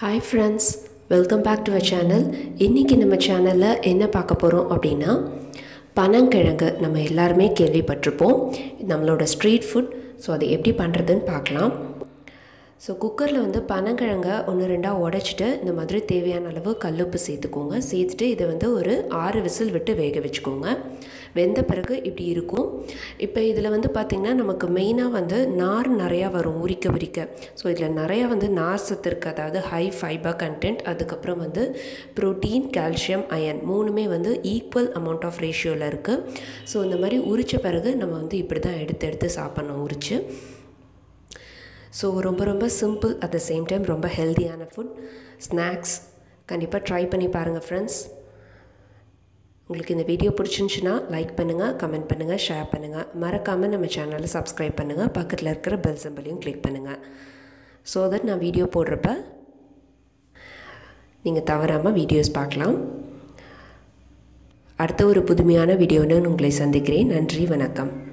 hi friends welcome back to a channel இன்றைக்கி நம்ம சேனலில் என்ன பார்க்க போகிறோம் அப்படின்னா பனங்கிழங்கு நம்ம எல்லாருமே கேள்விப்பட்டிருப்போம் நம்மளோட ஸ்ட்ரீட் ஃபுட் ஸோ அதை எப்படி பண்ணுறதுன்னு பார்க்கலாம் ஸோ குக்கரில் வந்து பனங்கிழங்க ஒன்று ரெண்டாக உடச்சிட்டு இந்த மாதிரி தேவையான அளவு கல்லுப்பு சேர்த்துக்கோங்க சேர்த்துட்டு இதை வந்து ஒரு ஆறு விசில் விட்டு வேக வச்சுக்கோங்க வெந்த பிறகு இப்படி இருக்கும் இப்போ இதில் வந்து பார்த்திங்கன்னா நமக்கு மெயினாக வந்து நார் நிறையா வரும் உரிக்க உரிக்க ஸோ இதில் நிறையா வந்து நார் சத்து இருக்குது அதாவது ஹை ஃபைபர் கண்டென்ட் அதுக்கப்புறம் வந்து ப்ரோட்டீன் கால்சியம் அயன் மூணுமே வந்து ஈக்குவல் அமௌண்ட் ஆஃப் ரேஷியோவில் இருக்குது ஸோ இந்த மாதிரி உரித்த பிறகு நம்ம வந்து இப்படி தான் எடுத்து எடுத்து சாப்பிட்ணும் உரித்து ஸோ ரொம்ப ரொம்ப simple at the same time ரொம்ப ஹெல்த்தியான ஃபுட் ஸ்நாக்ஸ் கண்டிப்பாக ட்ரை பண்ணி பாருங்கள் ஃப்ரெண்ட்ஸ் உங்களுக்கு இந்த வீடியோ பிடிச்சிருந்துச்சுன்னா லைக் பண்ணுங்கள் கமெண்ட் பண்ணுங்கள் ஷேர் பண்ணுங்கள் மறக்காமல் நம்ம சேனலை சப்ஸ்கிரைப் பண்ணுங்கள் பக்கத்தில் இருக்கிற பெல் சிம்பிளையும் கிளிக் பண்ணுங்கள் ஸோ தட் நான் வீடியோ போடுறப்ப நீங்கள் தவறாமல் வீடியோஸ் பார்க்கலாம் அடுத்த ஒரு புதுமையான வீடியோன்னு உங்களை சந்திக்கிறேன் நன்றி வணக்கம்